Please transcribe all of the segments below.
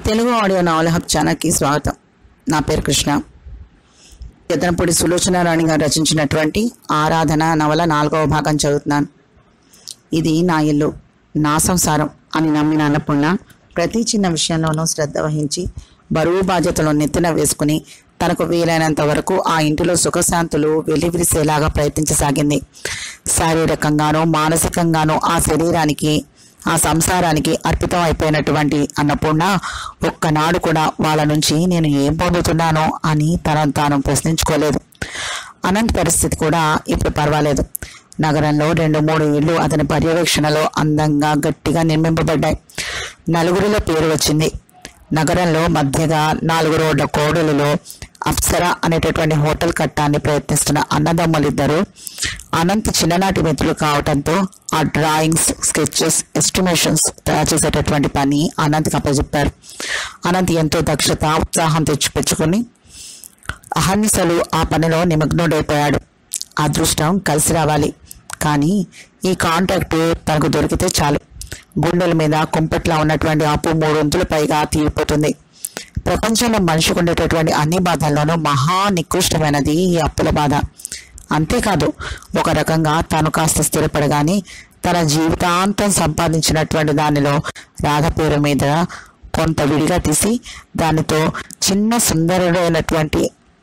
Telugu audio novel hub ఛానల్కి స్వాగతం నా పేరు కృష్ణ ఎద్దనపూడి సులోచన రాణి గారు రచించినటువంటి ఆరాధన నవల నాలుగవ భాగం చదువుతున్నాను ఇది నా ఇల్లు నా సంసారం అని నమ్మిన అన్నపూర్ణ ప్రతి చిన్న విషయంలోనూ శ్రద్ధ వహించి బరువు బాధ్యతలు నెత్తిన వేసుకుని తనకు వీలైనంత వరకు ఆ ఇంటిలో సుఖశాంతులు వెలివిరిసేలాగా ప్రయత్నించసాగింది శారీరకంగానూ మానసికంగానూ ఆ శరీరానికి ఆ సంసారానికి అర్పితం అయిపోయినటువంటి అన్నపూర్ణ ఒక్కనాడు కూడా వాళ్ళ నుంచి నేను ఏం పొందుతున్నానో అని తనను తాను ప్రశ్నించుకోలేదు అనంత్ పరిస్థితి కూడా ఇప్పుడు పర్వాలేదు నగరంలో రెండు మూడు ఇళ్ళు అతని పర్యవేక్షణలో అందంగా గట్టిగా నిర్మింపబడ్డాయి నలుగురిలో పేరు వచ్చింది నగరంలో మధ్యగా నాలుగు రోడ్ల కోడలులో అప్సర అనేటటువంటి హోటల్ కట్టాన్ని ప్రయత్నిస్తున్న అన్నదమ్ములిద్దరూ అనంత్ చిన్ననాటి మిత్రులు కావటంతో ఆ డ్రాయింగ్స్ స్కెచెస్ ఎస్టిమేషన్స్ తయారు చేసేటటువంటి పని అనంత్కి అప్పచెప్పారు అనంత్ ఎంతో దక్షత ఉత్సాహం తెచ్చిపెచ్చుకుని అహర్నిశలు ఆ పనిలో నిమగ్నుడైపోయాడు అదృష్టం కలిసి రావాలి కానీ ఈ కాంటాక్ట్ తనకు దొరికితే చాలు గుండెల మీద కుంపట్లా ఉన్నటువంటి ఆపు మూడొంతుల పైగా తీరిపోతుంది ప్రపంచంలో మనిషికి ఉండేటటువంటి అన్ని బాధల్లోనూ మహా నికృష్టమైనది ఈ అప్పుల బాధ అంతేకాదు ఒక రకంగా తాను కాస్త స్థిరపడగానే తన జీవితాంతం సంపాదించినటువంటి దానిలో రాధ పేరు మీద కొంత విడిగా తీసి దానితో చిన్న సుందరుడైనటువంటి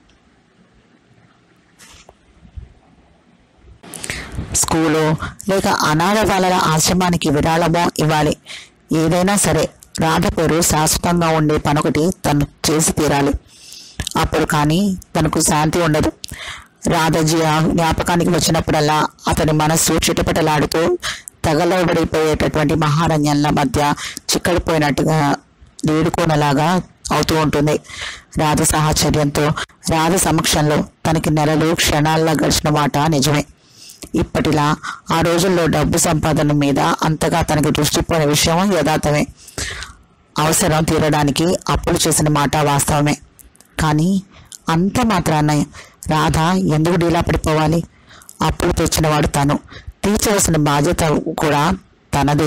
స్కూలు లేక అనాథ బాలల ఆశ్రమానికి విరాళమో ఇవ్వాలి ఏదైనా సరే రాధ పేరు శాశ్వతంగా ఉండే పనొకటి తను చేసి తీరాలి అప్పుడు కానీ తనకు శాంతి ఉండదు రాధజీ ఆ జ్ఞాపకానికి వచ్చినప్పుడల్లా అతని మనస్సు చిటపటలాడుతూ తగలబడిపోయేటటువంటి మహారణ్యంల మధ్య చిక్కడిపోయినట్టుగా వేడుకోనలాగా అవుతూ ఉంటుంది రాధ సాహచర్యంతో రాధ సమక్షంలో తనకి నెలలు క్షణాల్లో గడిచిన మాట నిజమే ఇప్పటిలా ఆ రోజుల్లో డబ్బు సంపాదన మీద అంతగా తనకి దృష్టి పోయిన విషయం యథార్థమే అవసరం తీరడానికి అప్పులు చేసిన మాట వాస్తవమే కానీ అంత మాత్రాన రాధ ఎందుకు డీలా పడిపోవాలి అప్పులు తెచ్చినవాడు తను తీర్చవలసిన బాధ్యత కూడా తనదే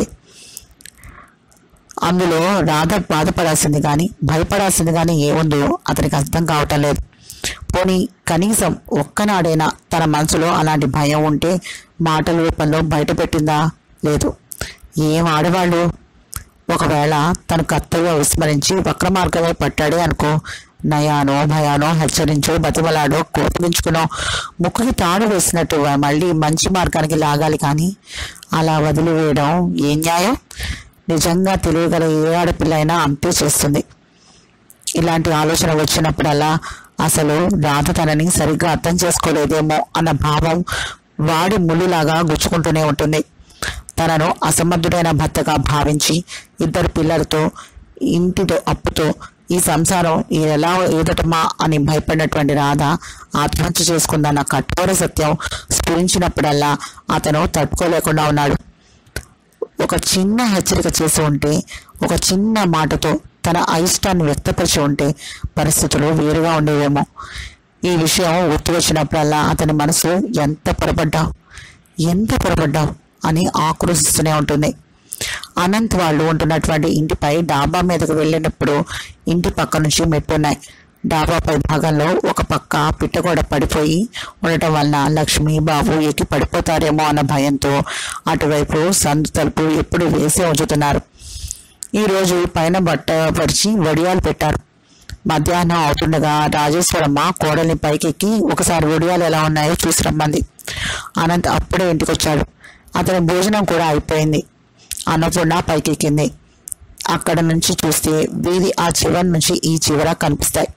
అందులో రాధ బాధపడాల్సింది కానీ భయపడాల్సింది కానీ ఏముందో అతనికి అర్థం కావటం లేదు పోనీ కనీసం ఒక్కనాడైనా తన మనసులో అలాంటి భయం ఉంటే మాటల రూపంలో బయట పెట్టిందా లేదు ఏం ఆడవాళ్ళు ఒకవేళ తన కర్తవ్యం విస్మరించి వక్ర మార్గమే పట్టాడే అనుకో నయానో భయానో హెచ్చరించో బతిమలాడో కోపగించుకునో ముక్కుకి తాడు వేసినట్టు మళ్ళీ మంచి మార్గానికి లాగాలి కానీ అలా వదిలివేయడం ఏం న్యాయం నిజంగా తెలియగల ఏ ఆడపిల్ల అయినా అంతే చేస్తుంది ఇలాంటి ఆలోచన వచ్చినప్పుడల్లా అసలు రాధ తనని సరిగ్గా అర్థం చేసుకోలేదేమో అన్న భావం వాడి ముళ్ళులాగా గుచ్చుకుంటూనే ఉంటుంది తనను అసమర్థుడైన భర్తగా భావించి ఇద్దరు పిల్లలతో ఇంటితో అప్పుతో ఈ సంసారం ఎలా ఏదటమా అని భయపడినటువంటి రాధ ఆత్మహత్య చేసుకుందన్న కఠోర సత్యం స్ఫురించినప్పుడల్లా అతను తట్టుకోలేకుండా ఉన్నాడు ఒక చిన్న హెచ్చరిక చేసి ఉంటే ఒక చిన్న మాటతో తన అయిష్టాన్ని వ్యక్తపరిచి ఉంటే పరిస్థితులు వేరుగా ఉండేవేమో ఈ విషయం గుర్తు వచ్చినప్పుడల్లా అతని మనసు ఎంత పొరపడ్డావు ఎంత పొరపడ్డావు అని ఆక్రోశిస్తూనే ఉంటుంది అనంత్ వాళ్ళు ఉంటున్నటువంటి ఇంటిపై డాబా మీదకు వెళ్ళినప్పుడు ఇంటి పక్క నుంచి మెట్టున్నాయి డాబా పై భాగంలో ఒక పక్క పిట్టగోడ పడిపోయి ఉండటం వలన లక్ష్మి బాబు ఎక్కి పడిపోతారేమో అన్న భయంతో అటువైపు సందు తలుపు ఎప్పుడు వేసి ఉంచుతున్నారు ఈ రోజు పైన బట్ట పరిచి వడియాలు పెట్టారు మధ్యాహ్నం అవుతుండగా రాజేశ్వరమ్మ కోడల్ని పైకెక్కి ఒకసారి వడియాలు ఎలా ఉన్నాయో చూసి రమ్మంది అనంత్ అప్పుడే ఇంటికొచ్చాడు అతని భోజనం కూడా అయిపోయింది అన్నపూర్ణ పైకెక్కింది అక్కడ నుంచి చూస్తే వీధి ఆ చివరి నుంచి ఈ చివర కనిపిస్తాయి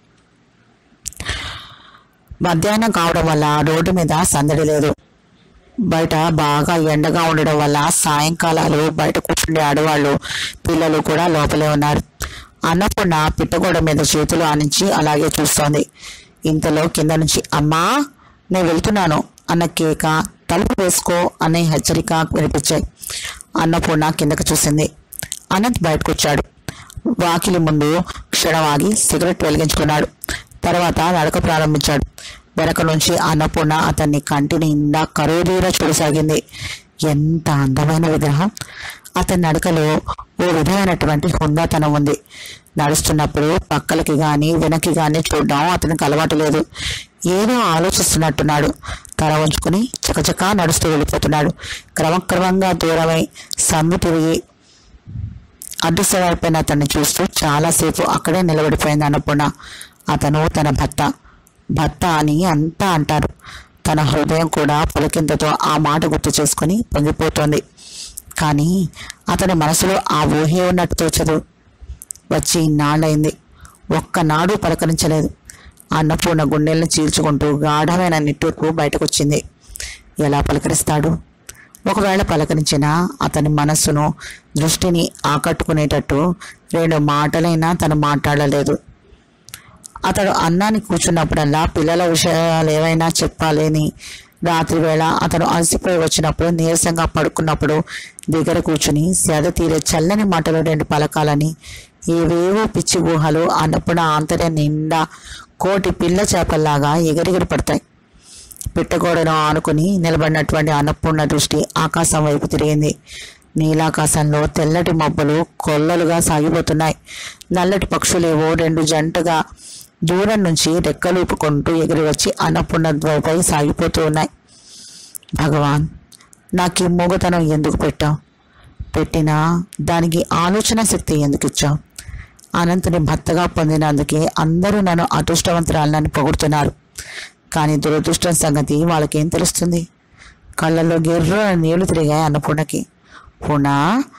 మధ్యాహ్నం కావడం వల్ల రోడ్డు మీద సందడి లేదు బయట బాగా ఎండగా ఉండడం వల్ల సాయంకాలాలు బయట కూర్చుండే ఆడవాళ్ళు పిల్లలు కూడా లోపలే ఉన్నారు అన్నపూర్ణ పిట్టగోడ మీద చేతులు ఆనించి అలాగే చూస్తోంది ఇంతలో కింద నుంచి అమ్మా నేను వెళ్తున్నాను అన్న కేక తలుపు వేసుకో అనే హెచ్చరిక వినిపించాయి అన్నపూర్ణ కిందకు చూసింది అనంత్ బయటకు వచ్చాడు వాకిలి ముందు క్షణం ఆగి సిగరెట్ వెలిగించుకున్నాడు తర్వాత నడక ప్రారంభించాడు వెనక నుంచి అన్నపూర్ణ అతన్ని కంటి నిండా కరోదీర చూడసాగింది ఎంత అందమైన విగ్రహం అతని నడకలో ఓ విధమైనటువంటి హుందాతనం ఉంది నడుస్తున్నప్పుడు పక్కలకి కానీ వెనక్కి కానీ చూడడం అతనికి అలవాటు లేదు ఏదో ఆలోచిస్తున్నట్టున్నాడు తల ఉంచుకుని చకచకా నడుస్తూ వెళ్ళిపోతున్నాడు క్రమక్రమంగా దూరమై సందు తిరిగి అదృశ్యమైపోయిన అతన్ని చూస్తూ చాలాసేపు అక్కడే నిలబడిపోయింది అన్నపూర్ణ అతను తన భర్త భర్త అని అంతా అంటారు తన హృదయం కూడా పులకింతతో ఆ మాట గుర్తు చేసుకుని పొంగిపోతోంది కానీ అతని మనసులో ఆ ఊహే ఉన్నట్టు తోచదు వచ్చి ఇన్నాళ్ళైంది ఒక్కనాడు పలకరించలేదు అన్నపూర్ణ గుండెల్ని చీల్చుకుంటూ గాఢమైన నిట్టూర్పు బయటకొచ్చింది ఎలా పలకరిస్తాడు ఒకవేళ పలకరించినా అతని మనస్సును దృష్టిని ఆకట్టుకునేటట్టు రెండు మాటలైనా తను మాట్లాడలేదు అతడు అన్నాన్ని కూర్చున్నప్పుడల్లా పిల్లల విషయాలు ఏవైనా చెప్పాలని రాత్రి వేళ అతను అలసిపోయి వచ్చినప్పుడు నీరసంగా పడుకున్నప్పుడు దగ్గర కూర్చుని సేద తీరే చల్లని మాటలు రెండు పలకాలని ఏవేవో పిచ్చి ఊహలు అన్నప్పుడు ఆంతర్య నిండా కోటి పిల్ల చేపల్లాగా ఎగిరెగిరి పడతాయి పిట్టగోడను ఆనుకుని నిలబడినటువంటి అన్నపూర్ణ దృష్టి ఆకాశం వైపు తిరిగింది నీలాకాశంలో తెల్లటి మబ్బులు కొల్లలుగా సాగిపోతున్నాయి నల్లటి పక్షులేవో రెండు జంటగా దూరం నుంచి రెక్కలూపుకుంటూ ఎగిరి వచ్చి అన్నపూర్ణ ద్వైపై సాగిపోతూ ఉన్నాయి భగవాన్ నాకు ఈ మూగతనం ఎందుకు పెట్టావు పెట్టినా దానికి ఆలోచన శక్తి ఎందుకు ఇచ్చావు అనంతుని భర్తగా పొందినందుకే అందరూ నన్ను అదృష్టవంతురాలని పొగుడుతున్నారు కానీ దురదృష్టం సంగతి వాళ్ళకేం తెలుస్తుంది కళ్ళల్లో గిర్ర నీళ్లు తిరిగాయి అన్నపూర్ణకి పూర్ణ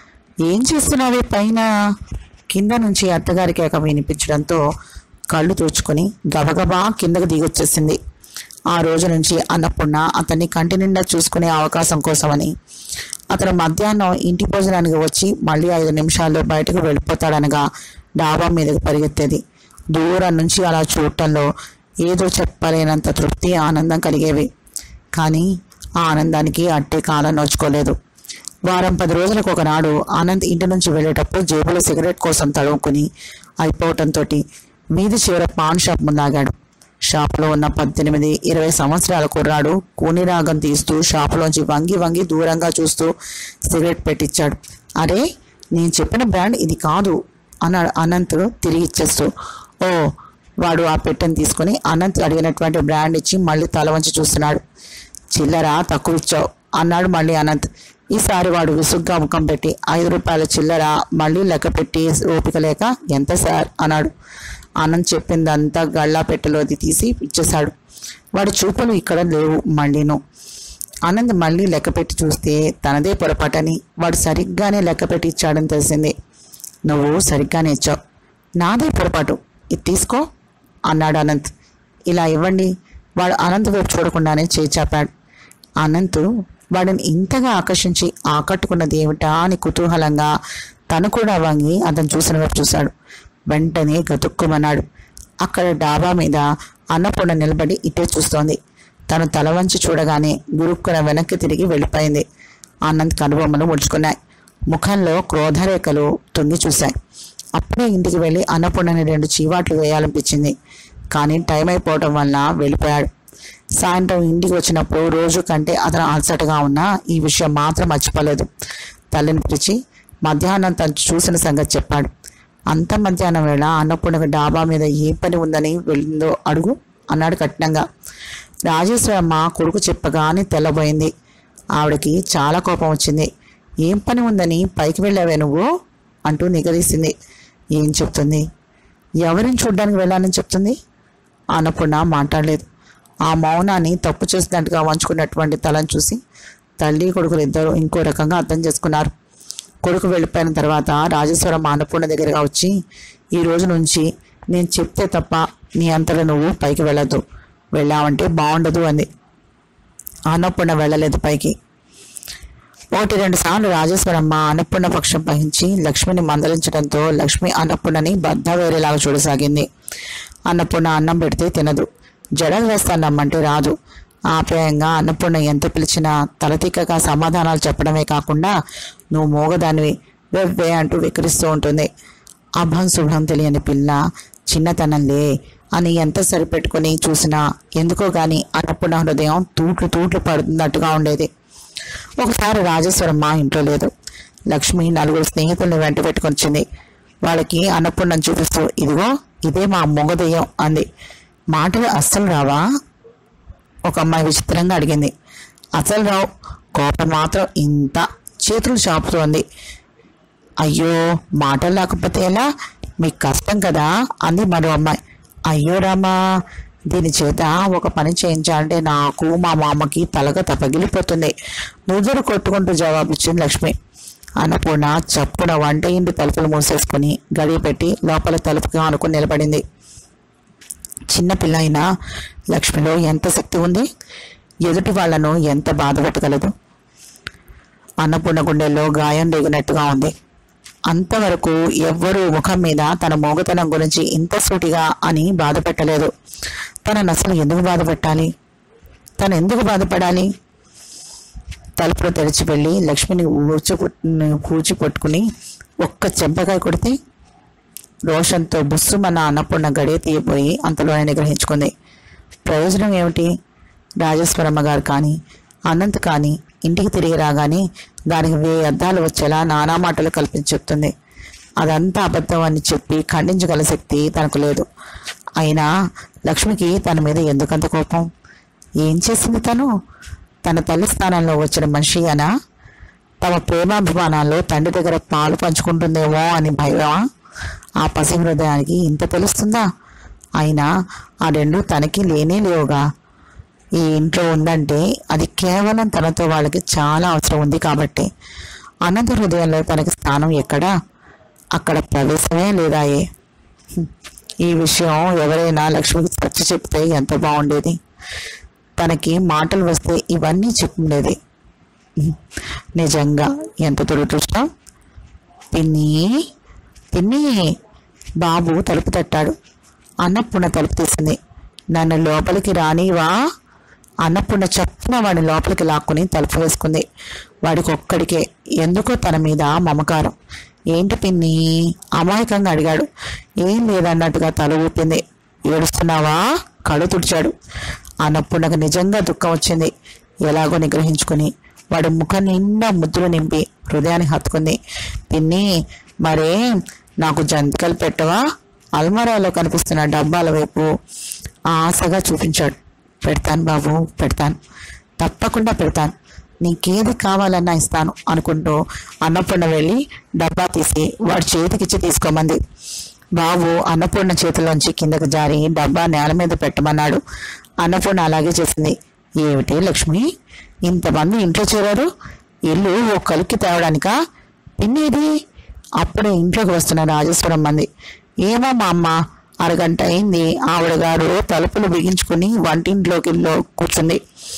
ఏం చేస్తున్నావే పైన కింద నుంచి అత్తగారి కేక వినిపించడంతో కళ్ళు తుడుచుకొని గబగబా కిందకు దిగొచ్చేసింది ఆ రోజు నుంచి అన్నపూర్ణ అతన్ని కంటి నిండా చూసుకునే అవకాశం కోసమని అతను మధ్యాహ్నం ఇంటి భోజనానికి వచ్చి మళ్ళీ ఐదు నిమిషాల్లో బయటకు వెళ్ళిపోతాడనగా డాబా మీదకి పరిగెత్తేది దూరం నుంచి అలా చూడటంలో ఏదో చెప్పలేనంత తృప్తి ఆనందం కలిగేవి కానీ ఆ ఆనందానికి అట్టే కాలం నోచుకోలేదు వారం పది రోజులకు ఒకనాడు ఆనంద్ ఇంటి నుంచి వెళ్ళేటప్పుడు జేబులో సిగరెట్ కోసం తడుముకుని అయిపోవటంతో వీధి చివర పాన్ షాప్ ముందాగాడు షాపులో ఉన్న పద్దెనిమిది ఇరవై సంవత్సరాల కుర్రాడు కూని రాగం తీస్తూ షాపులోంచి వంగి వంగి దూరంగా చూస్తూ సిగరెట్ పెట్టించాడు అరే నేను చెప్పిన బ్రాండ్ ఇది కాదు అన్నాడు అనంత్ తిరిగి ఇచ్చేస్తూ ఓ వాడు ఆ పెట్టెను తీసుకుని అనంత్ అడిగినటువంటి బ్రాండ్ ఇచ్చి మళ్ళీ తల వంచి చూస్తున్నాడు చిల్లర తక్కువ ఇచ్చావు అన్నాడు మళ్ళీ అనంత్ ఈసారి వాడు విసుగ్గా ముఖం పెట్టి ఐదు రూపాయల చిల్లర మళ్ళీ లెక్క పెట్టి ఓపిక లేక ఎంత సార్ అన్నాడు ఆనంద్ చెప్పిందంతా గళ్ళా పెట్టెలోది తీసి ఇచ్చేశాడు వాడి చూపులు ఇక్కడ లేవు మళ్ళీను ఆనంద్ మళ్ళీ లెక్క పెట్టి చూస్తే తనదే పొరపాటని వాడు సరిగ్గానే లెక్క పెట్టి ఇచ్చాడని తెలిసింది నువ్వు సరిగ్గానే ఇచ్చావు నాదే పొరపాటు ఇది తీసుకో అన్నాడు అనంత్ ఇలా ఇవ్వండి వాడు అనంత్ వైపు చూడకుండానే చేయి చాపాడు అనంత్ వాడిని ఇంతగా ఆకర్షించి ఆకట్టుకున్నది ఏమిటా అని కుతూహలంగా తను కూడా వంగి అతను చూసిన వైపు చూశాడు వెంటనే గతుక్కుమన్నాడు అక్కడ డాబా మీద అన్నపూర్ణ నిలబడి ఇటే చూస్తోంది తను తల వంచి చూడగానే గురుక్కున వెనక్కి తిరిగి వెళ్ళిపోయింది ఆనంద్ కనుబొమ్మలు ముడుచుకున్నాయి ముఖంలో క్రోధరేఖలు తొంగి చూశాయి అప్పుడే ఇంటికి వెళ్ళి అన్నపూర్ణని రెండు చీవాట్లు వేయాలనిపించింది కానీ టైం అయిపోవటం వల్ల వెళ్ళిపోయాడు సాయంత్రం ఇంటికి వచ్చినప్పుడు రోజు కంటే అతను అలసటగా ఉన్నా ఈ విషయం మాత్రం మర్చిపోలేదు తల్లిని పిలిచి మధ్యాహ్నం తను చూసిన సంగతి చెప్పాడు అంత మధ్యాహ్నం వేళ అన్నపూర్ణకు డాబా మీద ఏ పని ఉందని వెళ్ళిందో అడుగు అన్నాడు కఠినంగా రాజేశ్వరమ్మ కొడుకు చెప్పగానే తెల్లబోయింది ఆవిడకి చాలా కోపం వచ్చింది ఏం పని ఉందని పైకి వెళ్ళావే నువ్వు అంటూ నిగదీసింది ఏం చెప్తుంది ఎవరిని చూడ్డానికి వెళ్ళానని చెప్తుంది అన్నపూర్ణ మాట్లాడలేదు ఆ మౌనాన్ని తప్పు చేసినట్టుగా వంచుకున్నటువంటి తలను చూసి తల్లి కొడుకులు ఇద్దరు ఇంకో రకంగా అర్థం చేసుకున్నారు కొడుకు వెళ్ళిపోయిన తర్వాత రాజేశ్వరం అన్నపూర్ణ దగ్గరగా వచ్చి ఈ రోజు నుంచి నేను చెప్తే తప్ప నీ అంతలో నువ్వు పైకి వెళ్ళదు వెళ్ళావంటే బాగుండదు అంది అన్నపూర్ణ వెళ్ళలేదు పైకి ఒకటి రెండు సార్లు రాజేశ్వరమ్మ అన్నపూర్ణ పక్షం వహించి లక్ష్మిని మందలించడంతో లక్ష్మి అన్నపూర్ణని బద్ద వేరేలాగా చూడసాగింది అన్నపూర్ణ అన్నం పెడితే తినదు జడలు వేస్తానమ్మంటే రాదు ఆప్యాయంగా అన్నపూర్ణ ఎంత పిలిచినా తలతిక్కగా సమాధానాలు చెప్పడమే కాకుండా నువ్వు మోగదానివి వెవ్వే అంటూ వికరిస్తూ ఉంటుంది అభం శుభం తెలియని పిల్ల చిన్నతనంలే అని ఎంత సరిపెట్టుకుని చూసినా ఎందుకో గాని అన్నపూర్ణ హృదయం తూట్లు తూట్లు పడుతున్నట్టుగా ఉండేది ఒకసారి రాజేశ్వరమ్మ ఇంట్లో లేదు లక్ష్మి నలుగురు స్నేహితుల్ని వెంట పెట్టుకొచ్చింది వాళ్ళకి అన్నపూర్ణం చూపిస్తూ ఇదిగో ఇదే మా మొగదెయ్యం అంది మాటలు అస్సలు రావా ఒక అమ్మాయి విచిత్రంగా అడిగింది అసలు రావు కోపం మాత్రం ఇంత చేతులు చాపుతోంది అయ్యో మాటలు లేకపోతే ఎలా మీకు కష్టం కదా అంది మరో అమ్మాయి అయ్యో రామా దీని చేత ఒక పని చేయించాలంటే నాకు మా మామకి తలగా తపగిలిపోతుంది నుదురు కొట్టుకుంటూ జవాబిచ్చింది లక్ష్మి అన్నపూర్ణ చప్పున వంట ఇంటి తలుపులు మూసేసుకుని గడియ పెట్టి లోపల తలుపుగా అనుకుని నిలబడింది చిన్న పిల్ల అయినా లక్ష్మిలో ఎంత శక్తి ఉంది ఎదుటి వాళ్లను ఎంత బాధ పెట్టగలదు అన్నపూర్ణ గుండెల్లో గాయం రేగినట్టుగా ఉంది అంతవరకు ఎవ్వరూ ముఖం మీద తన మోగతనం గురించి ఇంత సూటిగా అని బాధ పెట్టలేదు తనను అసలు ఎందుకు బాధ పెట్టాలి తను ఎందుకు బాధపడాలి తలుపులు తెరిచి వెళ్ళి లక్ష్మిని ఊడ్చి కూర్చి పట్టుకుని ఒక్క చెంపకాయ కొడితే రోషంతో బుస్సుమన్న అన్నపూర్ణ గడియ తీయపోయి అంతలోనే నిగ్రహించుకుంది ప్రయోజనం ఏమిటి రాజేశ్వరమ్మ గారు కానీ అనంత్ కానీ ఇంటికి తిరిగి రాగానే దానికి వేయి అద్దాలు వచ్చేలా నానా మాటలు కల్పించి చెప్తుంది అదంతా అబద్ధం అని చెప్పి ఖండించగల శక్తి తనకు లేదు అయినా లక్ష్మికి తన మీద ఎందుకంత కోపం ఏం చేసింది తను తన తల్లి స్థానంలో వచ్చిన మనిషి అనా తమ ప్రేమాభిమానాల్లో తండ్రి దగ్గర పాలు పంచుకుంటుందేమో అని భయమా ఆ పసి హృదయానికి ఇంత తెలుస్తుందా అయినా ఆ రెండు తనకి లేనే లేవుగా ఈ ఇంట్లో ఉందంటే అది కేవలం తనతో వాళ్ళకి చాలా అవసరం ఉంది కాబట్టి అనంత హృదయంలో తనకి స్థానం ఎక్కడా అక్కడ ప్రవేశమే లేదాయే హ్మ్. ఈ విషయం ఎవరైనా లక్ష్మికి చర్చ చెప్తే ఎంత బాగుండేది తనకి మాటలు వస్తే ఇవన్నీ చెప్పుండేది హ్మ్. నిజంగా ఎంత దురదృష్టం పిన్ని పిన్ని బాబు తలుపు తట్టాడు అన్నపూర్ణ తలుపు తీసింది నన్ను లోపలికి రానివా అన్నపూర్ణ చప్పున వాడిని లోపలికి లాక్కుని తలుపు వేసుకుంది వాడికి ఒక్కడికే ఎందుకో తన మీద మమకారం ఏంటి పిన్ని అమాయకంగా అడిగాడు ఏం లేదన్నట్టుగా తల ఊపింది ఏడుస్తున్నావా కళ్ళు తుడిచాడు అన్నపూర్ణకు నిజంగా దుఃఖం వచ్చింది ఎలాగో నిగ్రహించుకుని వాడి ముఖం నిండా ముద్దులు నింపి హృదయాన్ని హత్తుకుంది పిన్ని మరే నాకు జంతికలు పెట్టవా అల్మరాలో కనిపిస్తున్న డబ్బాల వైపు ఆశగా చూపించాడు పెడతాను బాబు పెడతాను తప్పకుండా పెడతాను నీకేది కావాలన్నా ఇస్తాను అనుకుంటూ అన్నపూర్ణ వెళ్ళి డబ్బా తీసి వాడి చేతికిచ్చి తీసుకోమంది బాబు అన్నపూర్ణ చేతిలోంచి కిందకు జారి డబ్బా నేల మీద పెట్టమన్నాడు అన్నపూర్ణ అలాగే చేసింది ఏమిటి లక్ష్మి ఇంతమంది ఇంట్లో చేరారు ఇల్లు ఓ కలుక్కి తేవడానికా పిన్నేది అప్పుడే ఇంట్లోకి వస్తున్న రాజేశ్వరం మంది ఏమో మా అమ్మ అరగంట అయింది ఆవిడ గారు తలుపులు బిగించుకుని వంటింట్లోకి లో కూర్చుంది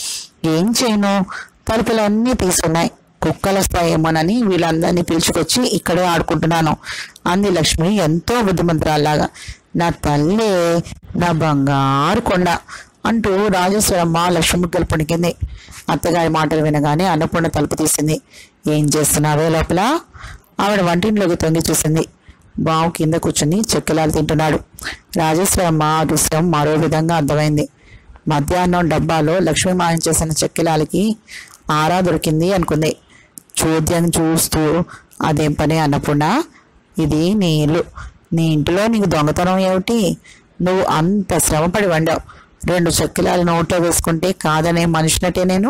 ఏం చేయను తలుపులన్నీ తీసున్నాయి కుక్కలు వస్తాయేమోనని వీళ్ళందరినీ పిలుచుకొచ్చి ఇక్కడే ఆడుకుంటున్నాను అంది లక్ష్మి ఎంతో బుద్ధిమంతురాల్లాగా నా తల్లి నా బంగారు కొండ అంటూ రాజేశ్వరమ్మ లక్ష్మి గెలుపునికింది అత్తగారి మాటలు వినగానే అన్నపూర్ణ తలుపు తీసింది ఏం చేస్తున్నావే లోపల ఆవిడ వంటింట్లోకి తొంగి చూసింది బావు కింద కూర్చుని చెక్కలాలు తింటున్నాడు రాజేశ్వరమ్మ ఆ దృశ్యం మరో విధంగా అర్థమైంది మధ్యాహ్నం డబ్బాలో లక్ష్మీ మాయం చేసిన చెక్కిలాలకి ఆరా దొరికింది అనుకుంది చూద్యం చూస్తూ అదేం పని అన్నపూర్ణ ఇది నీ ఇల్లు నీ ఇంటిలో నీకు దొంగతనం ఏమిటి నువ్వు అంత శ్రమపడి వండావు రెండు చెక్కిలాలు నోట్లో వేసుకుంటే కాదనే మనిషినటే నేను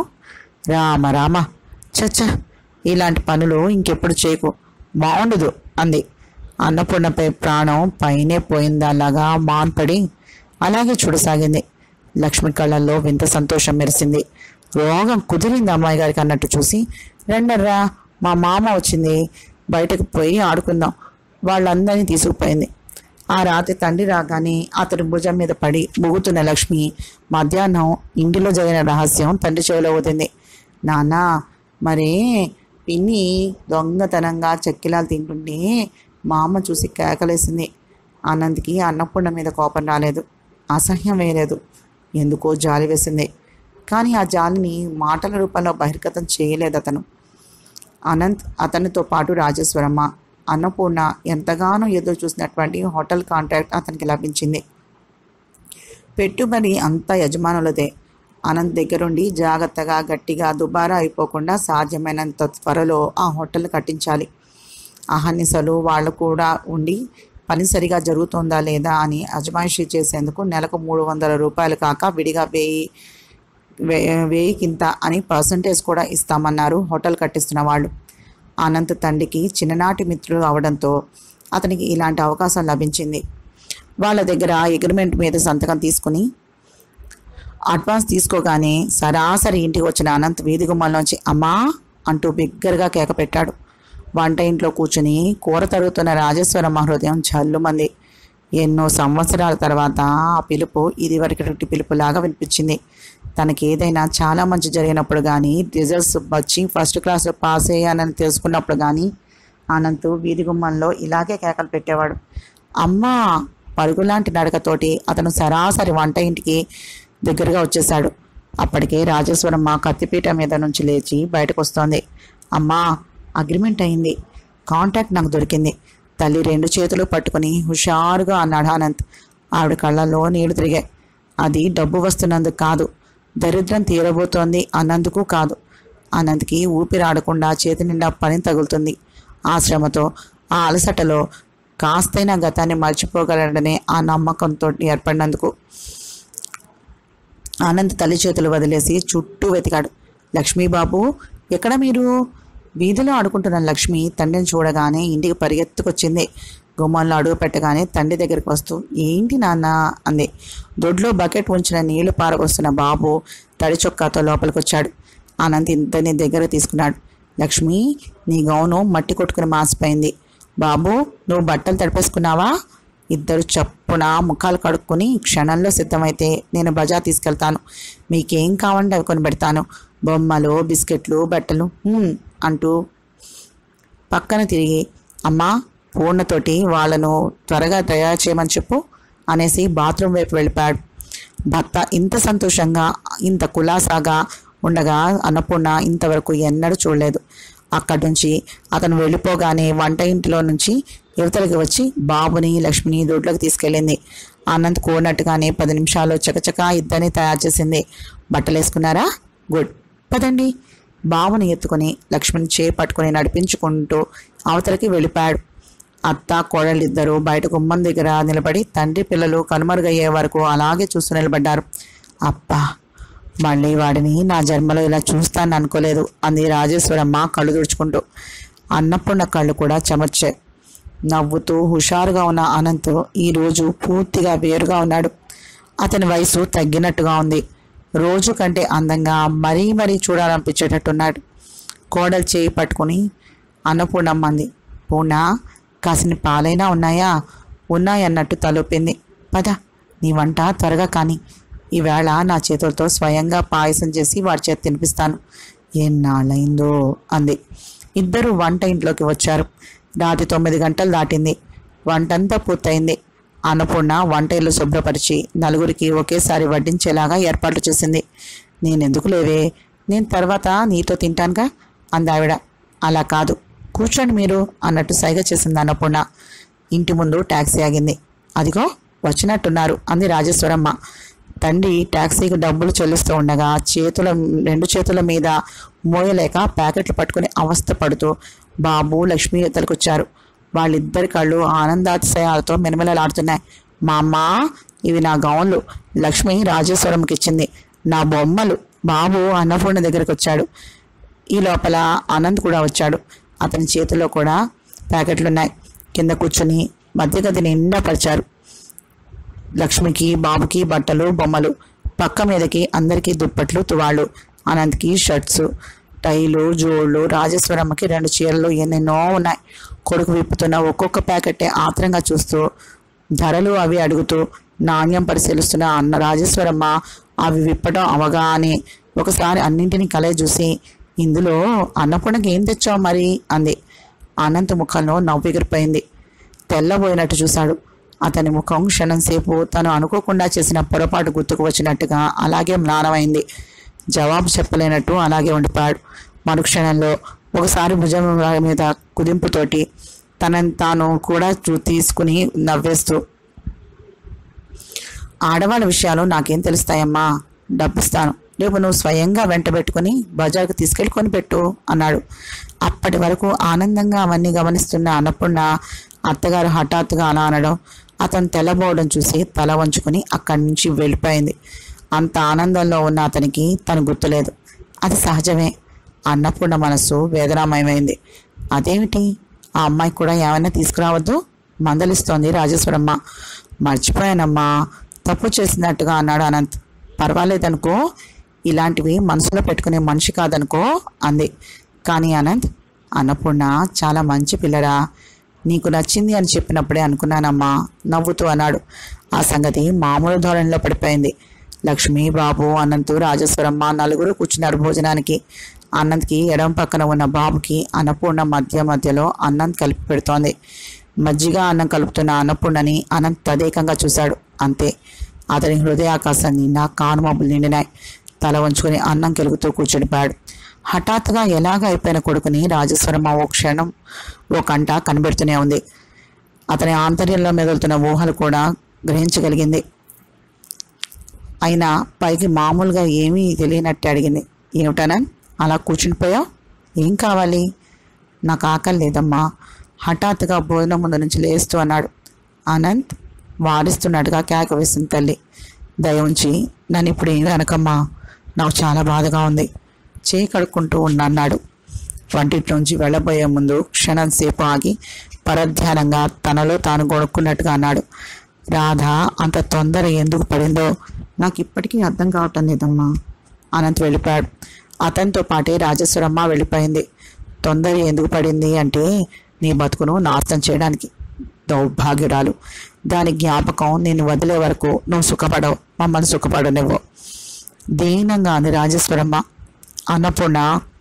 రామ రామ చచ్చ ఇలాంటి పనులు ఇంకెప్పుడు చేయకు బాగుండదు అంది అన్నపూర్ణపై ప్రాణం పైనే పోయిందలాగా మాన్పడి అలాగే చూడసాగింది లక్ష్మి కళ్ళల్లో వింత సంతోషం మెరిసింది రోగం కుదిరింది అమ్మాయి గారికి అన్నట్టు చూసి రెండర్రా మా మామ వచ్చింది బయటకు పోయి ఆడుకుందాం వాళ్ళందరినీ తీసుకుపోయింది ఆ రాత్రి తండ్రి రాగానే అతడి భుజం మీద పడి ముగుతున్న లక్ష్మి మధ్యాహ్నం ఇంటిలో జరిగిన రహస్యం తండ్రి చెవిలో వదింది నాన్న మరి పిన్ని దొంగతనంగా చెక్కిలాలు తింటుంటే మా అమ్మ చూసి కేకలేసింది ఆనంద్కి అన్నపూర్ణ మీద కోపం రాలేదు అసహ్యం వేయలేదు ఎందుకో జాలి వేసింది కానీ ఆ జాలిని మాటల రూపంలో బహిర్గతం చేయలేదు అతను అనంత్ అతనితో పాటు రాజేశ్వరమ్మ అన్నపూర్ణ ఎంతగానో ఎదురు చూసినటువంటి హోటల్ కాంట్రాక్ట్ అతనికి లభించింది పెట్టుబడి అంతా యజమానులదే అనంత్ దగ్గరుండి జాగ్రత్తగా గట్టిగా దుబారా అయిపోకుండా సాధ్యమైనంత త్వరలో ఆ హోటల్ కట్టించాలి అహర్నిశలు వాళ్ళు కూడా ఉండి పని సరిగా జరుగుతుందా లేదా అని అజమాయిషీ చేసేందుకు నెలకు మూడు వందల రూపాయలు కాక విడిగా వెయ్యి వే- వెయ్యికింత అని పర్సంటేజ్ కూడా ఇస్తామన్నారు హోటల్ కట్టిస్తున్న వాళ్ళు అనంత్ తండ్రికి చిన్ననాటి మిత్రులు అవడంతో అతనికి ఇలాంటి అవకాశం లభించింది వాళ్ళ దగ్గర అగ్రిమెంట్ మీద సంతకం తీసుకుని అడ్వాన్స్ తీసుకోగానే సరాసరి ఇంటికి వచ్చిన అనంత్ వీధి గుమ్మంలోంచి అమ్మా అంటూ బిగ్గరగా కేక పెట్టాడు వంట ఇంట్లో కూర్చుని కూర తరుగుతున్న రాజేశ్వరమ్మ హృదయం జల్లుమంది ఎన్నో సంవత్సరాల తర్వాత ఆ పిలుపు ఇదివరకటి పిలుపులాగా వినిపించింది తనకి ఏదైనా చాలా మంచి జరిగినప్పుడు కానీ రిజల్ట్స్ వచ్చి ఫస్ట్ క్లాస్ పాస్ అయ్యానని తెలుసుకున్నప్పుడు కానీ అనంత్ వీధి గుమ్మంలో ఇలాగే కేకలు పెట్టేవాడు అమ్మా పరుగులాంటి నడకతోటి అతను సరాసరి వంట ఇంటికి దగ్గరగా వచ్చేశాడు అప్పటికే రాజేశ్వరమ్మ కత్తిపీట మీద నుంచి లేచి బయటకు వస్తోంది అమ్మా అగ్రిమెంట్ అయింది కాంటాక్ట్ నాకు దొరికింది తల్లి రెండు చేతులు పట్టుకుని హుషారుగా అన్నాడు అనంత్ ఆవిడ కళ్ళల్లో నీళ్లు తిరిగాయి అది డబ్బు వస్తున్నందుకు కాదు దరిద్రం తీరబోతోంది అన్నందుకు కాదు అనంత్కి ఊపిరాడకుండా చేతి నిండా పని తగులుతుంది ఆ శ్రమతో ఆ అలసటలో కాస్తైనా గతాన్ని మర్చిపోగలడనే ఆ నమ్మకంతో ఏర్పడినందుకు ఆనంద్ తల్లి చేతులు వదిలేసి చుట్టూ వెతికాడు లక్ష్మీబాబు ఎక్కడ మీరు వీధిలో ఆడుకుంటున్న లక్ష్మి తండ్రిని చూడగానే ఇంటికి పరిగెత్తుకొచ్చింది గుమ్మంలో అడుగు పెట్టగానే తండ్రి దగ్గరికి వస్తూ ఏంటి నాన్న అంది దొడ్లో బకెట్ ఉంచిన నీళ్లు పారవస్తున్న బాబు తడి చొక్కాతో లోపలికి వచ్చాడు ఆనంద్ ఇద్దరిని దగ్గర తీసుకున్నాడు లక్ష్మి నీ గౌను మట్టి కొట్టుకుని మాసిపోయింది బాబు నువ్వు బట్టలు తడిపేసుకున్నావా ఇద్దరు చప్పున ముఖాలు కడుక్కొని క్షణంలో సిద్ధమైతే నేను బజార్ తీసుకెళ్తాను మీకేం కావాలంటే అవి కొని పెడతాను బొమ్మలు బిస్కెట్లు బట్టలు "హ్మ్" అంటూ పక్కన తిరిగి అమ్మా పూర్ణతోటి వాళ్ళను త్వరగా తయారు చేయమని చెప్పు అనేసి బాత్రూమ్ వైపు వెళ్ళిపోయాడు భర్త ఇంత సంతోషంగా ఇంత కులాసాగా ఉండగా అన్నపూర్ణ ఇంతవరకు ఎన్నడూ చూడలేదు అక్కడి నుంచి అతను వెళ్ళిపోగానే వంట ఇంటిలో నుంచి యువతలకి వచ్చి బాబుని లక్ష్మిని దొడ్లోకి తీసుకెళ్ళింది ఆనంద్ కోరినట్టుగానే పది నిమిషాలు చకచకా ఇద్దరిని తయారు చేసింది బట్టలు వేసుకున్నారా గుడ్ పదండి బాబుని ఎత్తుకొని లక్ష్మిని చేయి పట్టుకొని నడిపించుకుంటూ అవతలకి వెళ్ళిపోయాడు అత్త కోడళ్ళిద్దరూ బయట గుమ్మం దగ్గర నిలబడి తండ్రి పిల్లలు కనుమరుగయ్యే వరకు అలాగే చూస్తూ నిలబడ్డారు అబ్బా మళ్ళీ వాడిని నా జన్మలో ఇలా చూస్తాను అనుకోలేదు అంది రాజేశ్వరమ్మ కళ్ళు తుడుచుకుంటూ అన్నపూర్ణ కళ్ళు కూడా చెమర్చాయి నవ్వుతూ హుషారుగా ఉన్న అనంత్ ఈరోజు పూర్తిగా వేరుగా ఉన్నాడు అతని వయసు తగ్గినట్టుగా ఉంది రోజు కంటే అందంగా మరీ మరీ చూడాలనిపించేటట్టున్నాడు కోడలు చేయి పట్టుకుని అన్నపూర్ణమ్మంది పూర్ణ కాసిన పాలైనా ఉన్నాయా ఉన్నాయన్నట్టు తలొప్పింది పద నీ వంట త్వరగా కాని ఈవేళ నా చేతులతో స్వయంగా పాయసం చేసి వాడి చేతి తినిపిస్తాను ఎన్నాళ్ళైందో అంది ఇద్దరు వంట ఇంట్లోకి వచ్చారు రాత్రి తొమ్మిది గంటలు దాటింది వంటంతా పూర్తయింది అన్నపూర్ణ వంట ఇల్లు శుభ్రపరిచి నలుగురికి ఒకేసారి వడ్డించేలాగా ఏర్పాట్లు చేసింది నేనెందుకు లేవే నేను తర్వాత నీతో తింటానుగా అందావిడ అలా కాదు కూర్చోండి మీరు అన్నట్టు సైగ చేసింది అన్నపూర్ణ ఇంటి ముందు ట్యాక్సీ ఆగింది అదిగో వచ్చినట్టున్నారు అంది రాజేశ్వరమ్మ తండ్రి ట్యాక్సీకి డబ్బులు చెల్లిస్తూ ఉండగా చేతుల రెండు చేతుల మీద మోయలేక ప్యాకెట్లు పట్టుకుని అవస్థ పడుతూ బాబు లక్ష్మి ఇతలకు వచ్చారు వాళ్ళిద్దరి కళ్ళు ఆనందాతిశయాలతో మెనమెలలాడుతున్నాయి మా అమ్మ ఇవి నా గౌన్లు లక్ష్మి రాజేశ్వరంకి ఇచ్చింది నా బొమ్మలు బాబు అన్నపూర్ణ దగ్గరికి వచ్చాడు ఈ లోపల ఆనంద్ కూడా వచ్చాడు అతని చేతిలో కూడా ప్యాకెట్లున్నాయి కింద కూర్చుని మధ్యగది నిండా పరిచారు లక్ష్మికి బాబుకి బట్టలు బొమ్మలు పక్క మీదకి అందరికీ దుప్పట్లు తువాళ్ళు అనంత్కి షర్ట్స్ టైలు జోళ్ళు రాజేశ్వరమ్మకి రెండు చీరలు ఎన్నెన్నో ఉన్నాయి కొడుకు విప్పుతున్న ఒక్కొక్క ప్యాకెట్టే ఆత్రంగా చూస్తూ ధరలు అవి అడుగుతూ నాణ్యం పరిశీలిస్తున్న అన్న రాజేశ్వరమ్మ అవి విప్పడం అవగానే ఒకసారి అన్నింటినీ కలయి చూసి ఇందులో అన్నపూర్ణకి ఏం తెచ్చావు మరి అంది అనంత ముఖంలో నవ్వు ఎగిరిపోయింది తెల్లబోయినట్టు చూశాడు అతని ముఖం క్షణంసేపు తను అనుకోకుండా చేసిన పొరపాటు గుర్తుకు వచ్చినట్టుగా అలాగే మ్లానమైంది జవాబు చెప్పలేనట్టు అలాగే ఉండిపోయాడు మరుక్షణంలో ఒకసారి భుజం మీద కుదింపుతోటి తనని తాను కూడా చూ- తీసుకుని నవ్వేస్తూ ఆడవాళ్ళ విషయాలు నాకేం తెలుస్తాయమ్మా డబ్బిస్తాను రేపు నువ్వు స్వయంగా వెంట పెట్టుకుని బజార్కు తీసుకెళ్ళి కొనిపెట్టు అన్నాడు అప్పటి వరకు ఆనందంగా అవన్నీ గమనిస్తున్న అన్నపూర్ణ అత్తగారు హఠాత్తుగా అలా అనడం అతను తెల్లబోవడం చూసి తల వంచుకుని అక్కడి నుంచి వెళ్ళిపోయింది అంత ఆనందంలో ఉన్న అతనికి తను గుర్తులేదు అది సహజమే అన్నపూర్ణ మనస్సు వేదనామయమైంది అదేమిటి ఆ అమ్మాయి కూడా ఏమైనా తీసుకురావద్దు మందలిస్తోంది రాజేశ్వరమ్మ మర్చిపోయానమ్మా తప్పు చేసినట్టుగా అన్నాడు అనంత్ పర్వాలేదనుకో ఇలాంటివి మనసులో పెట్టుకునే మనిషి కాదనుకో అంది కానీ అనంత్ అన్నపూర్ణ చాలా మంచి పిల్లరా నీకు నచ్చింది అని చెప్పినప్పుడే అనుకున్నానమ్మా నవ్వుతూ అన్నాడు ఆ సంగతి మామూలు ధోరణిలో పడిపోయింది లక్ష్మి బాబు అనంత్ రాజేశ్వరమ్మ నలుగురు కూర్చున్నారు భోజనానికి అనంత్కి ఎడమ పక్కన ఉన్న బాబుకి అన్నపూర్ణ మధ్య మధ్యలో అన్నం కలిపి పెడుతోంది మజ్జిగ అన్నం కలుపుతున్న అన్నపూర్ణని అనంత్ తదేకంగా చూశాడు అంతే అతని హృదయాకాశం నిండా కానుమబ్బులు నిండినాయి తల వంచుకుని అన్నం కెలుగుతూ కూర్చుండిపోయాడు హఠాత్తుగా ఎలాగ అయిపోయిన కొడుకుని రాజేశ్వరమ్మ ఓ క్షణం ఓ కంట కనిపెడుతూనే ఉంది అతని ఆంతర్యంలో మెదులుతున్న ఊహలు కూడా గ్రహించగలిగింది అయినా పైకి మామూలుగా ఏమీ తెలియనట్టు అడిగింది ఏమిటనా అలా కూర్చునిపోయావు ఏం కావాలి నాకు ఆకలి లేదమ్మా హఠాత్తుగా భోజనం ముందు నుంచి లేస్తూ అన్నాడు అనంత్ వారిస్తున్నట్టుగా కేక వేసింది తల్లి దయ ఉంచి నన్ను ఇప్పుడు ఏం అనకమ్మా నాకు చాలా బాధగా ఉంది చేయి కడుక్కుంటూ ఉన్నా అన్నాడు వంటిటి నుంచి వెళ్ళబోయే ముందు క్షణం సేపు ఆగి పరధ్యానంగా తనలో తాను కొనుక్కున్నట్టుగా అన్నాడు రాధ అంత తొందర ఎందుకు పడిందో నాకు ఇప్పటికీ అర్థం కావటం లేదమ్మా అనంత్ వెళ్ళిపోయాడు అతనితో పాటే రాజేశ్వరమ్మ వెళ్ళిపోయింది తొందర ఎందుకు పడింది అంటే నీ బతుకును నాశనం చేయడానికి దౌర్భాగ్యురాలు దాని జ్ఞాపకం నేను వదిలే వరకు నువ్వు సుఖపడవు మమ్మల్ని సుఖపడనివ్వు దీనంగా అంది రాజేశ్వరమ్మ అన్నపూర్ణ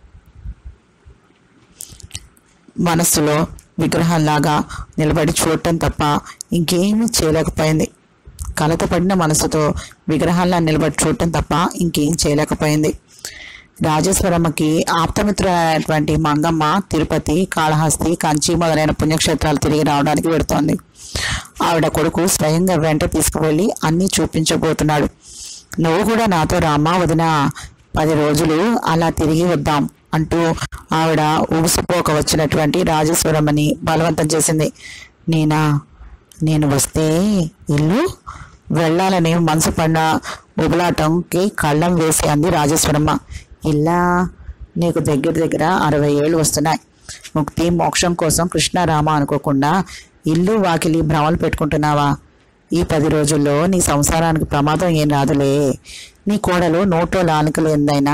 మనస్సులో విగ్రహంలాగా నిలబడి చూడటం తప్ప ఇంకేమీ చేయలేకపోయింది కలతపడిన మనసుతో విగ్రహాల్లా నిలబడి చూడటం తప్ప ఇంకేం చేయలేకపోయింది రాజేశ్వరమ్మకి ఆప్తమిత్రులైనటువంటి మంగమ్మ తిరుపతి కాళహస్తి కంచి మొదలైన పుణ్యక్షేత్రాలు తిరిగి రావడానికి వెడుతోంది ఆవిడ కొడుకు స్వయంగా వెంట తీసుకువెళ్ళి అన్నీ చూపించబోతున్నాడు నువ్వు కూడా నాతో రామా వదిన పది రోజులు అలా తిరిగి వద్దాం అంటూ ఆవిడ ఊగిసిపోక వచ్చినటువంటి రాజేశ్వరమ్మని బలవంతం చేసింది నేనా నేను వస్తే ఇల్లు వెళ్ళాలని మనసు పడిన ఉబలాటంకి కళ్ళం వేసి అంది రాజేశ్వరమ్మ ఇల్లా నీకు దగ్గర దగ్గర అరవై ఏళ్ళు వస్తున్నాయి ముక్తి మోక్షం కోసం కృష్ణారామ అనుకోకుండా ఇల్లు వాకిలి భ్రమలు పెట్టుకుంటున్నావా ఈ పది రోజుల్లో నీ సంసారానికి ప్రమాదం ఏం రాదులే నీ కోడలు నోట్లో లానికలు ఎందైనా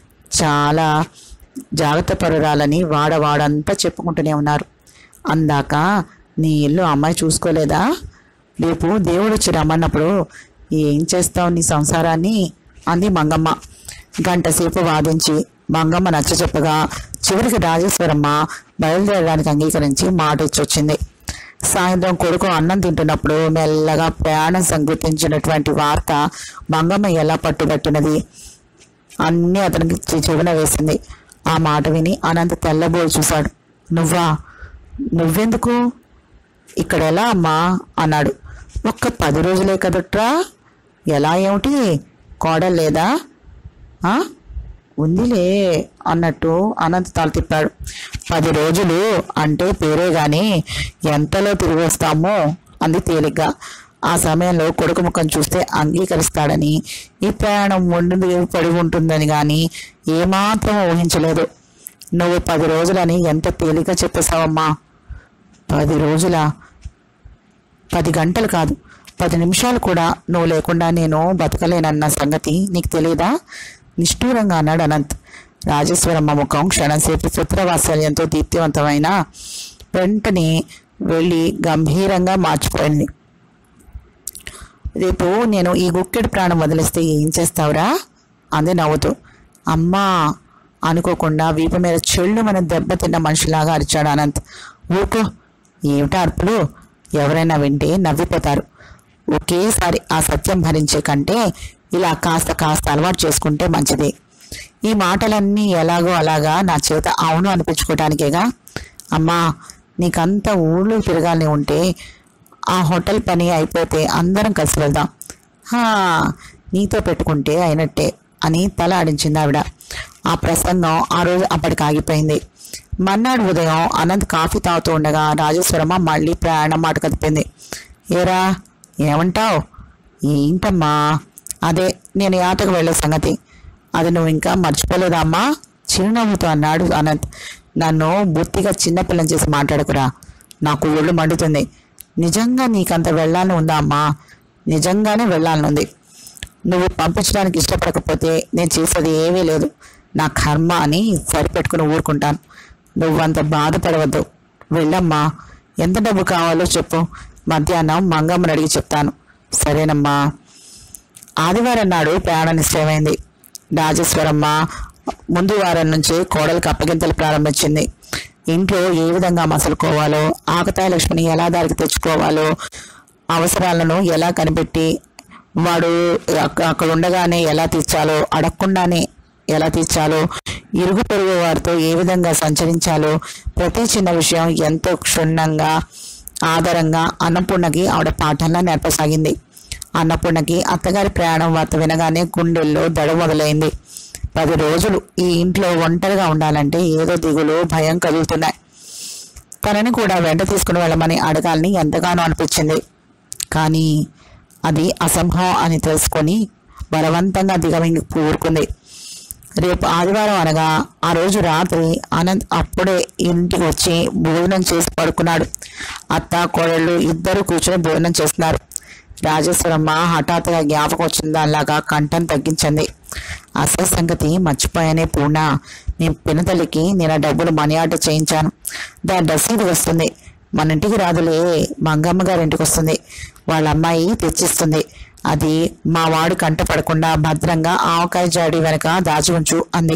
చాలా జాగ్రత్త పరురాలని వాడవాడంతా చెప్పుకుంటూనే ఉన్నారు అందాక నీ ఇల్లు అమ్మాయి చూసుకోలేదా రేపు దేవుడు వచ్చి రమ్మన్నప్పుడు ఏం చేస్తావు నీ సంసారాన్ని అంది మంగమ్మ గంట సేపు వాదించి మంగమ్మ నచ్చ చెప్పగా చివరికి రాజేశ్వరమ్మ బయలుదేరడానికి అంగీకరించి మాట ఇచ్చొచ్చింది సాయంత్రం కొడుకు అన్నం తింటున్నప్పుడు మెల్లగా ప్రయాణం సంగుర్తించినటువంటి వార్త మంగమ్మ ఎలా పట్టుబట్టినది అన్నీ అతనికి చె- చెవిన వేసింది ఆ మాట విని అనంత తెల్లబోయి చూశాడు నువ్వా నువ్వెందుకు ఇక్కడ ఎలా అమ్మా అన్నాడు ఒక్క పది రోజులే కదట్రా ఎలా ఏమిటి కోడలు లేదా ఆ? ఉందిలే అన్నట్టు అనంత్ తల తిప్పాడు పది రోజులు అంటే పేరే గాని ఎంతలో తిరిగి వస్తామో అంది తేలిగ్గా ఆ సమయంలో కొడుకు ముఖం చూస్తే అంగీకరిస్తాడని ఈ ప్రయాణం ముందు పడి ఉంటుందని కానీ ఏమాత్రం ఊహించలేదు నువ్వు పది రోజులని ఎంత తేలిగ్గా చెప్పేశావమ్మా పది రోజుల పది గంటలు కాదు పది నిమిషాలు కూడా నువ్వు లేకుండా నేను బతకలేనన్న సంగతి నీకు తెలియదా నిష్ఠూరంగా అన్నాడు అనంత్ రాజేశ్వరమ్మ ముఖం క్షణంసేపు పుత్రవాత్సల్యంతో దీప్తివంతమైన వెంటనే వెళ్ళి గంభీరంగా మార్చిపోయింది రేపు నేను ఈ గుక్కెడు ప్రాణం వదిలిస్తే ఏం చేస్తావురా అంది నవ్వుతూ అమ్మా అనుకోకుండా వీపు మీద చెళ్ళు మన దెబ్బతిన్న మనిషిలాగా అరిచాడు అనంత్ ఊరుకో ఏమిటా అర్పులు ఎవరైనా వింటే నవ్విపోతారు ఒకేసారి ఆ సత్యం భరించే కంటే ఇలా కాస్త కాస్త అలవాటు చేసుకుంటే మంచిది ఈ మాటలన్నీ ఎలాగో అలాగా నా చేత అవును అనిపించుకోవటానికేగా అమ్మా నీకంత ఊళ్ళో తిరగాలని ఉంటే ఆ హోటల్ పని అయిపోతే అందరం కలిసి వెళ్దాం హా నీతో పెట్టుకుంటే అయినట్టే అని తల ఆడించింది ఆవిడ ఆ ప్రసంగం ఆ రోజు అప్పటికి ఆగిపోయింది మర్నాడు ఉదయం అనంత్ కాఫీ తాగుతూ ఉండగా రాజేశ్వరమ్మ మళ్ళీ ప్రయాణం మాట కదిపింది ఏరా ఏమంటావు ఏంటమ్మా అదే నేను ఆటకు వెళ్ళే సంగతి అది నువ్వు ఇంకా మర్చిపోలేదా అమ్మా చిరునవ్వుతో అన్నాడు అనంత్ నన్ను బొత్తిగా చిన్నపిల్లని చేసి మాట్లాడకురా నాకు ఒళ్ళు మండుతుంది నిజంగా నీకంత వెళ్ళాలని ఉందా అమ్మా నిజంగానే వెళ్ళాలని ఉంది నువ్వు పంపించడానికి ఇష్టపడకపోతే నేను చేసేది ఏమీ లేదు నా కర్మ అని సరిపెట్టుకుని ఊరుకుంటాను నువ్వంత బాధపడవద్దు వెళ్ళమ్మా ఎంత డబ్బు కావాలో చెప్పు మధ్యాహ్నం మంగమ్మని అడిగి చెప్తాను సరేనమ్మా ఆదివారం నాడు ప్రయాణం నిశ్చయమైంది రాజేశ్వరమ్మ ముందు వారం నుంచి కోడలికి అప్పగింతలు ప్రారంభించింది ఇంట్లో ఏ విధంగా మసలుకోవాలో ఆకతాయ లక్ష్మిని ఎలా దారికి తెచ్చుకోవాలో అవసరాలను ఎలా కనిపెట్టి వాడు అక్క- అక్కడ ఉండగానే ఎలా తీర్చాలో అడగకుండానే ఎలా తీర్చాలో ఇరుగు పొరుగు వారితో ఏ విధంగా సంచరించాలో ప్రతి చిన్న విషయం ఎంతో క్షుణ్ణంగా ఆధారంగా అన్నపూర్ణకి ఆవిడ పాఠంలా నేర్పసాగింది అన్నపూర్ణకి అత్తగారి ప్రయాణం వార్త వినగానే గుండెల్లో దడ మొదలైంది పది రోజులు ఈ ఇంట్లో ఒంటరిగా ఉండాలంటే ఏదో దిగులు భయం కలుగుతున్నాయి తనని కూడా వెంట తీసుకుని వెళ్ళమని అడగాలని ఎంతగానో అనిపించింది కానీ అది అసంభవం అని తెలుసుకొని బలవంతంగా దిగమింగి ఊరుకుంది రేపు ఆదివారం అనగా ఆ రోజు రాత్రి అనంత్ అప్పుడే ఇంటికి వచ్చి భోజనం చేసి పడుకున్నాడు అత్త కోడళ్ళు ఇద్దరు కూర్చొని భోజనం చేస్తున్నారు రాజేశ్వరమ్మ హఠాత్తుగా జ్ఞాపకం వచ్చిన దానిలాగా కంఠం తగ్గించింది అసలు సంగతి మర్చిపోయానే పూర్ణ మీ పినతల్లికి నేను ఆ డబ్బులు మనీ ఆర్డర్ చేయించాను దాని రసీదు వస్తుంది మన ఇంటికి రాదులే మంగమ్మ గారి ఇంటికి వస్తుంది వాళ్ళ అమ్మాయి తెచ్చిస్తుంది అది మా వాడు కంట పడకుండా భద్రంగా ఆవకాయ జాడి వెనక దాచి ఉంచు అంది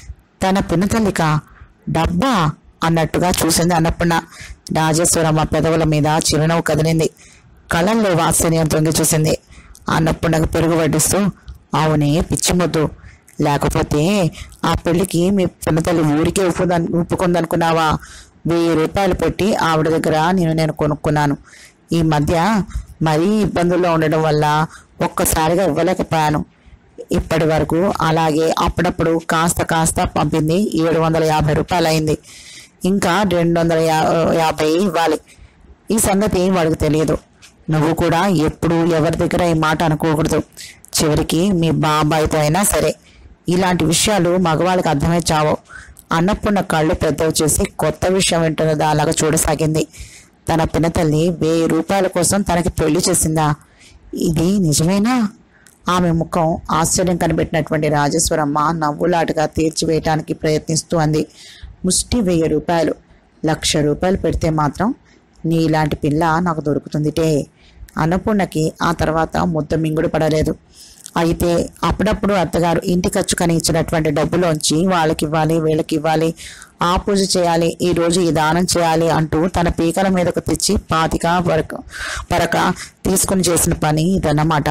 తన పినతల్లిక డబ్బా అన్నట్టుగా చూసింది అన్నపూర్ణ రాజేశ్వరమ్మ పెదవుల మీద చిరునవ్వు కదిలింది కళ్ళల్లో వాత్సల్యం తొంగి చూసింది అన్నపూర్ణకు పెరుగు వడ్డిస్తూ అవునే పిచ్చి ముద్దు లేకపోతే ఆ పెళ్లికి మీ పినతల్లి ఊరికే ఒప్పుకుందని ఒప్పుకుందనుకున్నావా వెయ్యి రూపాయలు పెట్టి ఆవిడ దగ్గర నేను నేను కొనుక్కున్నాను ఈ మధ్య మరీ ఇబ్బందుల్లో ఉండడం వల్ల ఒక్కసారిగా ఇవ్వలేకపోయాను ఇప్పటి వరకు అలాగే అప్పుడప్పుడు కాస్త కాస్త పంపింది ఏడు వందల యాభై రూపాయలు అయింది ఇంకా రెండు వందల యా- యాభై ఇవ్వాలి ఈ సంగతి వాడికి తెలియదు నువ్వు కూడా ఎప్పుడు ఎవరి దగ్గర ఈ మాట అనుకోకూడదు చివరికి మీ బాబాయ్తో అయినా సరే ఇలాంటి విషయాలు మగవాళ్ళకి అర్థమై చావు అన్నప్పున్న కళ్ళు పెద్దవి చేసి కొత్త విషయం వింటున్న దానిలాగా చూడసాగింది తన పినతల్లి వెయ్యి రూపాయల కోసం తనకి పెళ్లి చేసిందా ఇది నిజమేనా ఆమె ముఖం ఆశ్చర్యం కనిపెట్టినటువంటి రాజేశ్వరమ్మ నవ్వులాటగా తీర్చివేయటానికి ప్రయత్నిస్తూ అంది ముష్టి వెయ్యి రూపాయలు లక్ష రూపాయలు పెడితే మాత్రం నీలాంటి పిల్ల నాకు దొరుకుతుందిటే అన్నపూర్ణకి ఆ తర్వాత ముద్ద మింగుడు పడలేదు అయితే అప్పుడప్పుడు అత్తగారు ఇంటి ఖర్చుకని ఇచ్చినటువంటి డబ్బులోంచి వాళ్ళకి ఇవ్వాలి వీళ్ళకి ఇవ్వాలి ఆ పూజ చేయాలి ఈ రోజు ఈ దానం చేయాలి అంటూ తన పీకల మీదకు తెచ్చి పాతిక వరకు పరక తీసుకుని చేసిన పని ఇదన్నమాట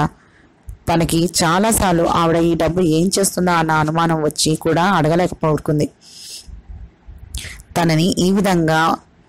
తనకి చాలాసార్లు ఆవిడ ఈ డబ్బు ఏం చేస్తుందా అన్న అనుమానం వచ్చి కూడా అడగలేకపోతుంది తనని ఈ విధంగా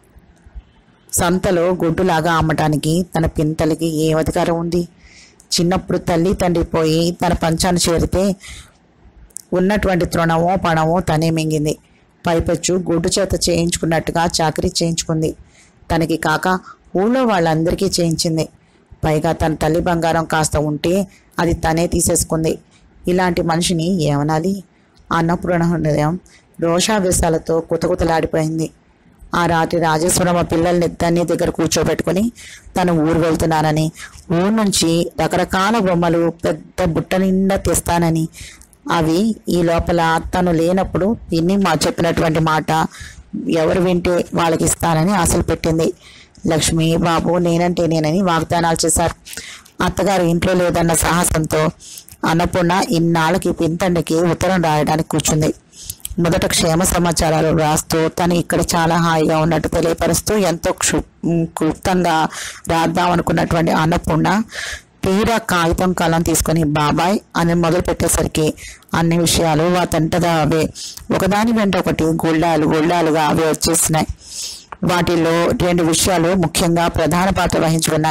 సంతలో గుడ్డులాగా అమ్మటానికి తన పింతలకి ఏం అధికారం ఉంది చిన్నప్పుడు తల్లి తండ్రి పోయి తన పంచాన్ని చేరితే ఉన్నటువంటి తృణమో పణమో తనే మింగింది పైపెచ్చు గుడ్డు చేత చేయించుకున్నట్టుగా చాకరీ చేయించుకుంది తనకి కాక ఊళ్ళో వాళ్ళందరికీ చేయించింది పైగా తన తల్లి బంగారం కాస్త ఉంటే అది తనే తీసేసుకుంది ఇలాంటి మనిషిని ఏమనాలి అన్నపూర్ణ హృదయం రోషావేశాలతో కుతకుతలాడిపోయింది ఆ రాత్రి రాజేశ్వరమ్మ పిల్లల్ని ఇద్దరిని దగ్గర కూర్చోబెట్టుకుని తను ఊరు వెళ్తున్నానని ఊరు నుంచి రకరకాల బొమ్మలు పెద్ద బుట్ట నిండా తెస్తానని అవి ఈ లోపల తను లేనప్పుడు పిన్ని మా చెప్పినటువంటి మాట ఎవరు వింటే వాళ్ళకి ఇస్తానని ఆశలు పెట్టింది లక్ష్మి బాబు నేనంటే నేనని వాగ్దానాలు చేశారు అత్తగారు ఇంట్లో లేదన్న సాహసంతో అన్నపూర్ణ ఇన్నాళ్ళకి పింతండికి ఉత్తరం రాయడానికి కూర్చుంది మొదట క్షేమ సమాచారాలు రాస్తూ తను ఇక్కడ చాలా హాయిగా ఉన్నట్టు తెలియపరుస్తూ ఎంతో క్షు క్లుప్తంగా రాద్దాం అనుకున్నటువంటి అన్నపూర్ణ తీరా కాగితం కలం తీసుకొని బాబాయ్ అని మొదలు పెట్టేసరికి అన్ని విషయాలు వాతంటదా అవే ఒకదాని వెంట ఒకటి గుళ్ళాలు గుళ్ళాలుగా అవే వచ్చేసినాయి వాటిల్లో రెండు విషయాలు ముఖ్యంగా ప్రధాన పాత్ర వహించుకున్నాయి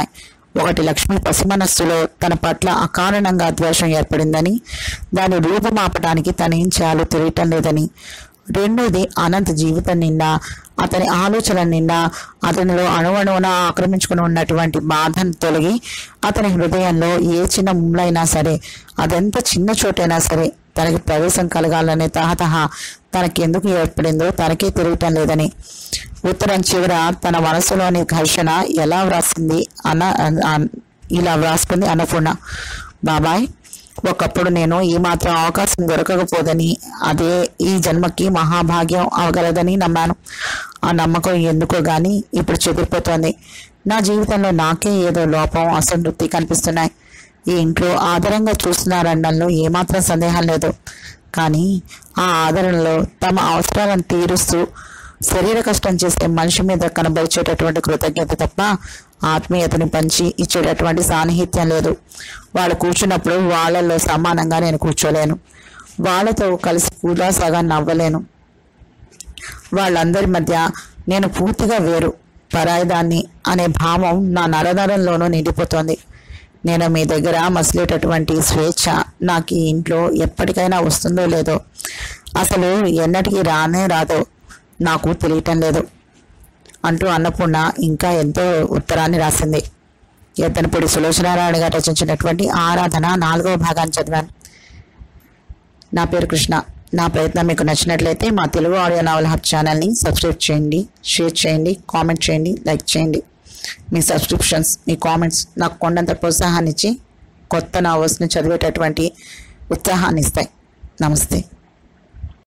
ఒకటి లక్ష్మి పసిమనస్సులో తన పట్ల అకారణంగా ద్వేషం ఏర్పడిందని దాన్ని రూపుమాపడానికి తను ఏం చేయాలో తెలియటం లేదని రెండోది అనంత్ జీవితం నిండా అతని ఆలోచన నిండా అతనిలో అణువణువున ఆక్రమించుకుని ఉన్నటువంటి బాధను తొలగి అతని హృదయంలో ఏ చిన్న ముళ్ళైనా సరే అదెంత చిన్న చోటైనా సరే తనకి ప్రవేశం కలగాలనే తహతహ తనకెందుకు ఏర్పడిందో తనకే తెలియటం లేదని ఉత్తరం చివర తన మనసులోని ఘర్షణ ఎలా వ్రాసింది అన్న అన్- ఇలా వ్రాసుకుంది అన్నపూర్ణ బాబాయ్ ఒకప్పుడు నేను ఈ మాత్రం అవకాశం దొరకకపోదని అదే ఈ జన్మకి మహాభాగ్యం అవగలదని నమ్మాను ఆ నమ్మకం ఎందుకో గాని ఇప్పుడు చెదిరిపోతోంది నా జీవితంలో నాకే ఏదో లోపం అసంతృప్తి కనిపిస్తున్నాయి ఈ ఇంట్లో ఆదరంగా చూస్తున్నారనడంలో ఏమాత్రం సందేహం లేదు కానీ ఆ ఆదరణలో తమ అవసరాలను తీరుస్తూ శరీర కష్టం చేసే మనిషి మీద కనబరిచేటటువంటి కృతజ్ఞత తప్ప ఆత్మీయతని పంచి ఇచ్చేటటువంటి సాన్నిహిత్యం లేదు వాళ్ళు కూర్చున్నప్పుడు వాళ్ళల్లో సమానంగా నేను కూర్చోలేను వాళ్ళతో కలిసి సగా నవ్వలేను వాళ్ళందరి మధ్య నేను పూర్తిగా వేరు పరాయిదాన్ని అనే భావం నా నరనరంలోనూ నిండిపోతోంది నేను మీ దగ్గర మసిలేటటువంటి స్వేచ్ఛ నాకు ఈ ఇంట్లో ఎప్పటికైనా వస్తుందో లేదో అసలు ఎన్నటికీ రానే రాదో నాకు తెలియటం లేదు అంటూ అన్నపూర్ణ ఇంకా ఎంతో ఉత్తరాన్ని రాసింది ఎత్తనపూడి సులోచనారాయణ గారు రచించినటువంటి ఆరాధన నాలుగవ భాగాన్ని చదివాను నా పేరు కృష్ణ నా ప్రయత్నం మీకు నచ్చినట్లయితే మా తెలుగు ఆడియో నావల్ హబ్ ఛానల్ని సబ్స్క్రైబ్ చేయండి షేర్ చేయండి కామెంట్ చేయండి లైక్ చేయండి మీ సబ్స్క్రిప్షన్స్ మీ కామెంట్స్ నాకు కొండంత ప్రోత్సాహాన్ని ఇచ్చి కొత్త నావల్స్ని చదివేటటువంటి ఉత్సాహాన్ని ఇస్తాయి నమస్తే